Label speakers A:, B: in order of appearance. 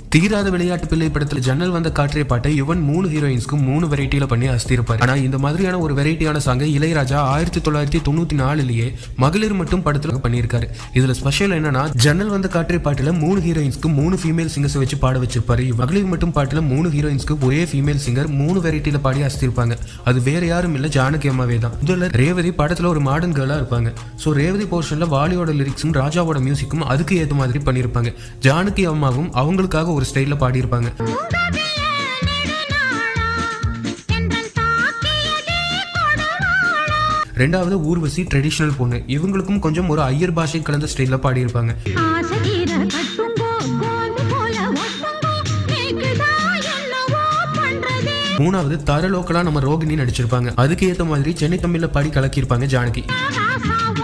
A: தீராத விளையாட்டு பிள்ளை படத்துல ஜன்னல் வந்த காற்றிய பாட்டை யுவன் மூணு ஹீரோயின்ஸ்க்கும் மூணு வெரைட்டியில பண்ணி அஸ்திருப்பாரு ஆனா இந்த மாதிரியான ஒரு வெரைட்டியான சாங்கை இளையராஜா ஆயிரத்தி தொள்ளாயிரத்தி தொண்ணூத்தி நாலுலயே மகளிர் மட்டும் படத்துல பண்ணியிருக்காரு இதுல ஸ்பெஷல் என்னன்னா ஜன்னல் வந்த காற்றிய பாட்டுல மூணு ஹீரோயின்ஸ்க்கு மூணு ஃபீமேல் சிங்கர்ஸ் வச்சு பாட வச்சிருப்பாரு மகளிர் மட்டும் பாட்டுல மூணு ஹீரோயின்ஸ்க்கு ஒரே ஃபீமேல் சிங்கர் மூணு வெரைட்டியில பாடி அஸ்திருப்பாங்க அது வேற யாரும் இல்ல ஜானகி அம்மாவே தான் இதுல ரேவதி படத்துல ஒரு மாடர்ன் கேர்லா இருப்பாங்க சோ ரேவதி போர்ஷன்ல வாலியோட லிரிக்ஸும் ராஜாவோட மியூசிக்கும் அதுக்கு ஏத்த மாதிரி பண்ணியிருப்பாங்க ஜானகி அம்மாவும் அவங்களுக்காக ஒரு ஸ்டைல்ல பாடியிருப்பாங்க ரெண்டாவது ஊர்வசி ட்ரெடிஷனல் பொண்ணு இவங்களுக்கும் கொஞ்சம் ஒரு ஐயர் பாஷை கலந்த ஸ்டைல்ல பாடியிருப்பாங்க மூணாவது தர லோக்கலா நம்ம ரோகிணி நடிச்சிருப்பாங்க அதுக்கு ஏத்த மாதிரி சென்னை தமிழ்ல பாடி கலக்கியிருப்பாங்க ஜானகி